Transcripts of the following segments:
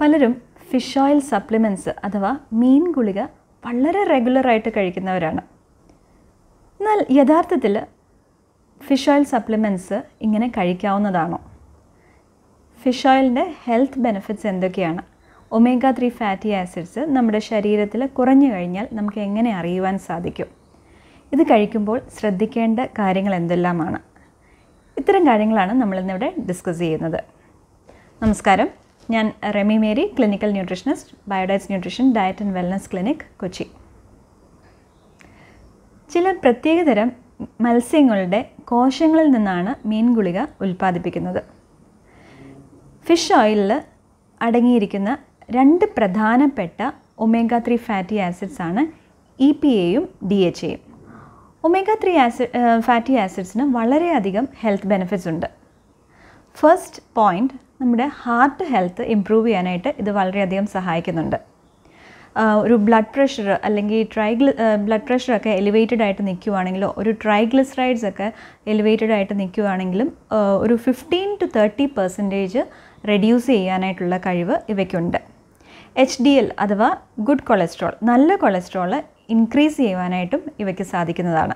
പലരും fish oil supplements അഥവാ മീൻ ഗുളിക വളരെ റെഗുലറായിട്ട് കഴിക്കുന്നവരാണ് എന്നാൽ യഥാർത്ഥത്തിൽ ഫിഷ് ഓയിൽ സപ്ലിമെൻറ്റ്സ് ഇങ്ങനെ കഴിക്കാവുന്നതാണോ ഫിഷ് ഓയിലിൻ്റെ ഹെൽത്ത് ബെനിഫിറ്റ്സ് എന്തൊക്കെയാണ് ഒമേഗ ത്രീ ഫാറ്റി ആസിഡ്സ് നമ്മുടെ ശരീരത്തിൽ കുറഞ്ഞു കഴിഞ്ഞാൽ നമുക്ക് എങ്ങനെ അറിയുവാൻ സാധിക്കും ഇത് കഴിക്കുമ്പോൾ ശ്രദ്ധിക്കേണ്ട കാര്യങ്ങൾ എന്തെല്ലാമാണ് ഇത്തരം കാര്യങ്ങളാണ് നമ്മളിന്നിവിടെ ഡിസ്കസ് ചെയ്യുന്നത് നമസ്കാരം ഞാൻ Remi Mary clinical nutritionist Biodiets nutrition diet and wellness clinic Kochi ചില പ്രത്യേകതരം മത്സ്യങ്ങളുടെ കോശങ്ങളിൽ നിന്നാണ് മീൻ ഗുളിക ഉൽപ്പാദിപ്പിക്കുന്നത് ഫിഷ് ഓയിലിൽ അടങ്ങിയിരിക്കുന്ന രണ്ട് പ്രധാനപ്പെട്ട ഒമേഗ ത്രീ ഫാറ്റി ആസിഡ്സ് ആണ് ഇ പി എയും ഡി എച്ച് എയും ഒമേഗ ത്രീ ആസിഡ് ഫാറ്റി ആസിഡ്സിന് വളരെയധികം ഹെൽത്ത് ബെനിഫിറ്റ്സ് ഉണ്ട് ഫസ്റ്റ് പോയിൻ്റ് നമ്മുടെ ഹാർട്ട് ഹെൽത്ത് ഇമ്പ്രൂവ് ചെയ്യാനായിട്ട് ഇത് വളരെയധികം സഹായിക്കുന്നുണ്ട് ഒരു ബ്ലഡ് പ്രഷർ അല്ലെങ്കിൽ ട്രൈഗ്ലി ബ്ലഡ് പ്രഷറൊക്കെ എലിവേറ്റഡ് ആയിട്ട് നിൽക്കുവാണെങ്കിലോ ഒരു ട്രൈഗ്ലിസറൈഡ്സ് ഒക്കെ എലിവേറ്റഡ് ആയിട്ട് നിൽക്കുവാണെങ്കിലും ഒരു fifteen to thirty percentage reduce ചെയ്യാനായിട്ടുള്ള കഴിവ് ഇവയ്ക്കുണ്ട് എച്ച് ഡി എൽ അഥവാ ഗുഡ് കൊളസ്ട്രോൾ നല്ല കൊളസ്ട്രോൾ ഇൻക്രീസ് ചെയ്യുവാനായിട്ടും ഇവയ്ക്ക് സാധിക്കുന്നതാണ്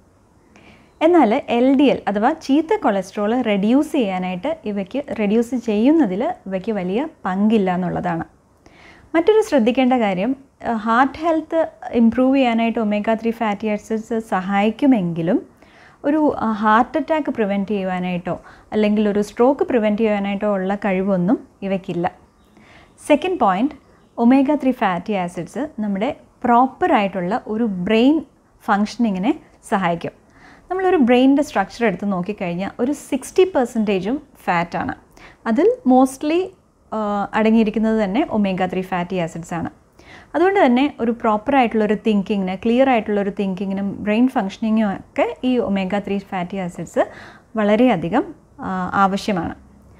എന്നാൽ എൽ ഡി എൽ അഥവാ ചീത്ത കൊളസ്ട്രോൾ റെഡ്യൂസ് ചെയ്യാനായിട്ട് ഇവയ്ക്ക് റെഡ്യൂസ് ചെയ്യുന്നതിൽ ഇവയ്ക്ക് വലിയ പങ്കില്ല എന്നുള്ളതാണ് മറ്റൊരു ശ്രദ്ധിക്കേണ്ട കാര്യം ഹാർട്ട് ഹെൽത്ത് ഇമ്പ്രൂവ് ചെയ്യാനായിട്ട് ഒമേഗ ത്രീ ഫാറ്റി ആസിഡ്സ് സഹായിക്കുമെങ്കിലും ഒരു ഹാർട്ട് അറ്റാക്ക് പ്രിവെൻറ്റ് ചെയ്യുവാനായിട്ടോ അല്ലെങ്കിൽ ഒരു സ്ട്രോക്ക് പ്രിവെൻറ്റ് ചെയ്യാനായിട്ടോ ഉള്ള കഴിവൊന്നും ഇവയ്ക്കില്ല second point omega three fatty acids നമ്മുടെ പ്രോപ്പറായിട്ടുള്ള ഒരു ബ്രെയിൻ ഫങ്ഷനിങ്ങിനെ സഹായിക്കും നമ്മളൊരു ബ്രെയിനിൻ്റെ സ്ട്രക്ചർ എടുത്ത് നോക്കിക്കഴിഞ്ഞാൽ ഒരു സിക്സ്റ്റി പെർസെൻറ്റേജും ഫാറ്റാണ് അതിൽ മോസ്റ്റ്ലി അടങ്ങിയിരിക്കുന്നത് തന്നെ ഒമേഗ ത്രീ ഫാറ്റി ആസിഡ്സ് ആണ് അതുകൊണ്ട് തന്നെ ഒരു പ്രോപ്പർ ആയിട്ടുള്ളൊരു തിങ്കിങ്ങിന് ക്ലിയർ ആയിട്ടുള്ളൊരു തിങ്കിങ്ങിനും ബ്രെയിൻ ഫങ്ഷനിങ്ങും ഒക്കെ ഈ ഒമേഗ ത്രീ ഫാറ്റി ആസിഡ്സ് വളരെയധികം ആവശ്യമാണ്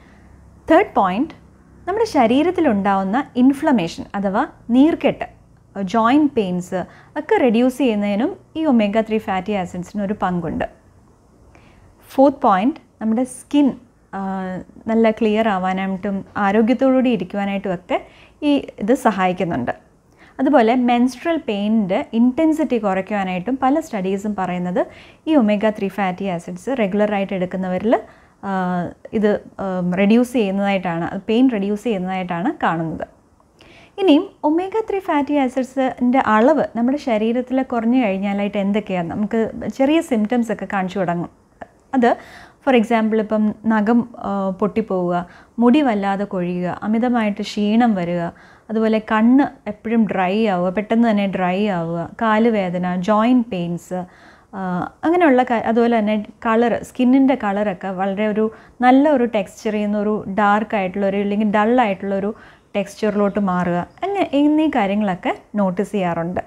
തേർഡ് പോയിൻറ്റ് നമ്മുടെ ശരീരത്തിലുണ്ടാവുന്ന ഇൻഫ്ലമേഷൻ അഥവാ നീർക്കെട്ട് ജോയിൻറ്റ് പെയിൻസ് ഒക്കെ റെഡ്യൂസ് ചെയ്യുന്നതിനും ഈ ഒമേഗ ത്രീ ഫാറ്റി ആസിഡ്സിന് ഒരു പങ്കുണ്ട് ഫോർത്ത് പോയിൻറ്റ് നമ്മുടെ സ്കിൻ നല്ല ക്ലിയർ ആവാനായിട്ടും ആരോഗ്യത്തോടുകൂടി ഇരിക്കുവാനായിട്ടും ഒക്കെ ഈ ഇത് സഹായിക്കുന്നുണ്ട് അതുപോലെ മെൻസ്ട്രൽ പെയിനിൻ്റെ ഇൻറ്റൻസിറ്റി കുറയ്ക്കുവാനായിട്ടും പല സ്റ്റഡീസും പറയുന്നത് ഈ ഒമേഗ ത്രീ ഫാറ്റി ആസിഡ്സ് റെഗുലറായിട്ട് എടുക്കുന്നവരിൽ ഇത് റെഡ്യൂസ് ചെയ്യുന്നതായിട്ടാണ് പെയിൻ റെഡ്യൂസ് ചെയ്യുന്നതായിട്ടാണ് കാണുന്നത് ഇനിയും ഒമേഗ ത്രീ ഫാറ്റി ആസിഡ്സിൻ്റെ അളവ് നമ്മുടെ ശരീരത്തിൽ കുറഞ്ഞു കഴിഞ്ഞാലായിട്ട് എന്തൊക്കെയാണ് നമുക്ക് ചെറിയ സിംറ്റംസ് ഒക്കെ കാണിച്ചു തുടങ്ങും അത് ഫോർ എക്സാമ്പിൾ ഇപ്പം നഖം പൊട്ടിപ്പോവുക മുടി വല്ലാതെ കൊഴിയുക അമിതമായിട്ട് ക്ഷീണം വരിക അതുപോലെ കണ്ണ് എപ്പോഴും ഡ്രൈ ആവുക പെട്ടെന്ന് തന്നെ ഡ്രൈ ആവുക കാലുവേദന ജോയിൻറ്റ് പെയിൻസ് അങ്ങനെയുള്ള അതുപോലെ തന്നെ കളർ സ്കിന്നിൻ്റെ കളറൊക്കെ വളരെ ഒരു നല്ല ഒരു ടെക്സ്ചറിൽ നിന്ന് ഒരു ഡാർക്ക് ആയിട്ടുള്ള ഒരു അല്ലെങ്കിൽ ഡൾ ആയിട്ടുള്ള ഒരു ടെക്സ്ചറിലോട്ട് മാറുക അങ്ങനെ എന്നീ കാര്യങ്ങളൊക്കെ നോട്ടീസ് ചെയ്യാറുണ്ട്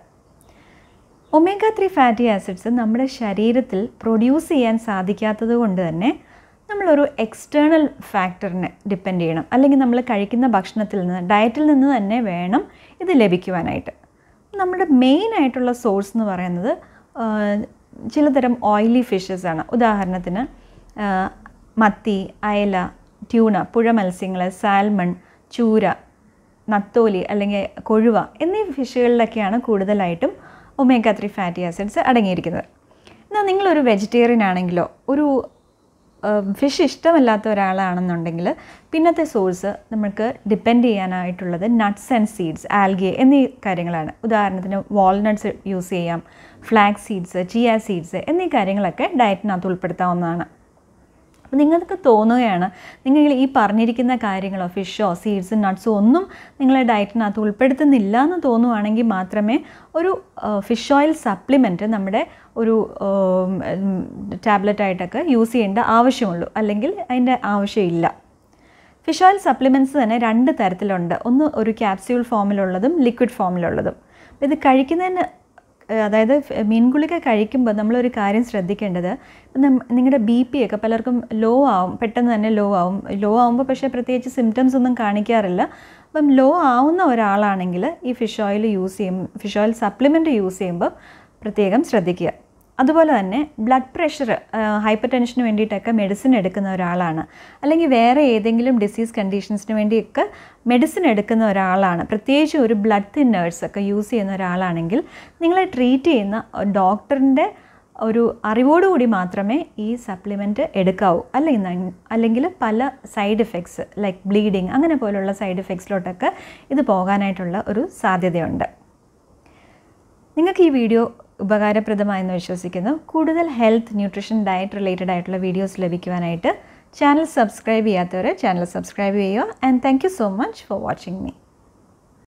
ഒമേഗ ത്രീ ഫാറ്റി ആസിഡ്സ് നമ്മുടെ ശരീരത്തിൽ പ്രൊഡ്യൂസ് ചെയ്യാൻ സാധിക്കാത്തത് കൊണ്ട് തന്നെ നമ്മളൊരു എക്സ്റ്റേണൽ ഫാക്ടറിനെ ഡിപ്പെൻഡ് ചെയ്യണം അല്ലെങ്കിൽ നമ്മൾ കഴിക്കുന്ന ഭക്ഷണത്തിൽ നിന്ന് ഡയറ്റിൽ നിന്ന് തന്നെ വേണം ഇത് ലഭിക്കുവാനായിട്ട് നമ്മുടെ മെയിൻ ആയിട്ടുള്ള സോഴ്സ് എന്ന് പറയുന്നത് ചിലതരം ഓയിലി ഫിഷസ് ആണ് ഉദാഹരണത്തിന് മത്തി അയല ട്യൂണ പുഴ മത്സ്യങ്ങൾ സാൽമൺ ചൂര നത്തോലി അല്ലെങ്കിൽ കൊഴുവ എന്നീ ഫിഷുകളിലൊക്കെയാണ് കൂടുതലായിട്ടും ഒമേഗ ത്രീ ഫാറ്റി ആസിഡ്സ് അടങ്ങിയിരിക്കുന്നത് എന്നാൽ നിങ്ങളൊരു വെജിറ്റേറിയൻ ആണെങ്കിലോ ഒരു ഫിഷ് ഇഷ്ടമല്ലാത്ത ഒരാളാണെന്നുണ്ടെങ്കിൽ പിന്നത്തെ സോഴ്സ് നമുക്ക് ഡിപ്പെൻഡ് ചെയ്യാനായിട്ടുള്ളത് നട്ട്സ് ആൻഡ് സീഡ്സ് ആൽഗെ എന്നീ കാര്യങ്ങളാണ് ഉദാഹരണത്തിന് വാൾനട്ട്സ് യൂസ് ചെയ്യാം ഫ്ലാക്സ് സീഡ്സ് ചിയ സീഡ്സ് എന്നീ കാര്യങ്ങളൊക്കെ ഡയറ്റിനകത്ത് ഉൾപ്പെടുത്താവുന്നതാണ് അപ്പോൾ നിങ്ങൾക്ക് തോന്നുകയാണ് നിങ്ങൾ ഈ പറഞ്ഞിരിക്കുന്ന കാര്യങ്ങളോ ഫിഷോ സീഡ്സും നട്ട്സും ഒന്നും നിങ്ങളെ ഡയറ്റിനകത്ത് ഉൾപ്പെടുത്തുന്നില്ല എന്ന് തോന്നുവാണെങ്കിൽ മാത്രമേ ഒരു ഫിഷ് ഓയിൽ സപ്ലിമെൻറ്റ് നമ്മുടെ ഒരു ടാബ്ലറ്റായിട്ടൊക്കെ യൂസ് ചെയ്യേണ്ട ആവശ്യമുള്ളൂ അല്ലെങ്കിൽ അതിൻ്റെ ആവശ്യമില്ല ഫിഷ് ഓയിൽ സപ്ലിമെൻറ്റ്സ് തന്നെ രണ്ട് തരത്തിലുണ്ട് ഒന്ന് ഒരു ക്യാപ്സ്യൂൾ ഫോമിലുള്ളതും ലിക്വിഡ് ഫോമിലുള്ളതും ഇത് കഴിക്കുന്നതിന് അതായത് മീൻഗുളിക കഴിക്കുമ്പോൾ നമ്മളൊരു കാര്യം ശ്രദ്ധിക്കേണ്ടത് നിങ്ങളുടെ ബി പി ഒക്കെ പലർക്കും ലോ ആവും പെട്ടെന്ന് തന്നെ ലോ ആവും ലോ ആവുമ്പോൾ പക്ഷേ പ്രത്യേകിച്ച് സിംറ്റംസ് ഒന്നും കാണിക്കാറില്ല അപ്പം ലോ ആവുന്ന ഒരാളാണെങ്കിൽ ഈ ഫിഷ് ഓയിൽ യൂസ് ചെയ്യും ഫിഷ് ഓയിൽ സപ്ലിമെൻറ്റ് യൂസ് ചെയ്യുമ്പോൾ പ്രത്യേകം ശ്രദ്ധിക്കുക അതുപോലെ തന്നെ ബ്ലഡ് പ്രഷർ ഹൈപ്പർ ടെൻഷന് വേണ്ടിയിട്ടൊക്കെ മെഡിസിൻ എടുക്കുന്ന ഒരാളാണ് അല്ലെങ്കിൽ വേറെ ഏതെങ്കിലും ഡിസീസ് കണ്ടീഷൻസിന് വേണ്ടിയൊക്കെ മെഡിസിൻ എടുക്കുന്ന ഒരാളാണ് പ്രത്യേകിച്ച് ഒരു ബ്ലഡ് തിന്നേഴ്സ് ഒക്കെ യൂസ് ചെയ്യുന്ന ഒരാളാണെങ്കിൽ നിങ്ങളെ ട്രീറ്റ് ചെയ്യുന്ന ഡോക്ടറിൻ്റെ ഒരു അറിവോടുകൂടി മാത്രമേ ഈ സപ്ലിമെൻറ്റ് എടുക്കാവൂ അല്ലെങ്കിൽ അല്ലെങ്കിൽ പല സൈഡ് എഫക്ട്സ് ലൈക്ക് ബ്ലീഡിങ് അങ്ങനെ പോലുള്ള സൈഡ് എഫക്ട്സിലോട്ടൊക്കെ ഇത് പോകാനായിട്ടുള്ള ഒരു സാധ്യതയുണ്ട് നിങ്ങൾക്ക് ഈ വീഡിയോ ഉപകാരപ്രദമായെന്ന് വിശ്വസിക്കുന്നു കൂടുതൽ ഹെൽത്ത് ന്യൂട്രീഷൻ ഡയറ്റ് റിലേറ്റഡ് ആയിട്ടുള്ള വീഡിയോസ് ലഭിക്കുവാനായിട്ട് ചാനൽ സബ്സ്ക്രൈബ് ചെയ്യാത്തവർ ചാനൽ സബ്സ്ക്രൈബ് ചെയ്യുക and thank you so much for watching me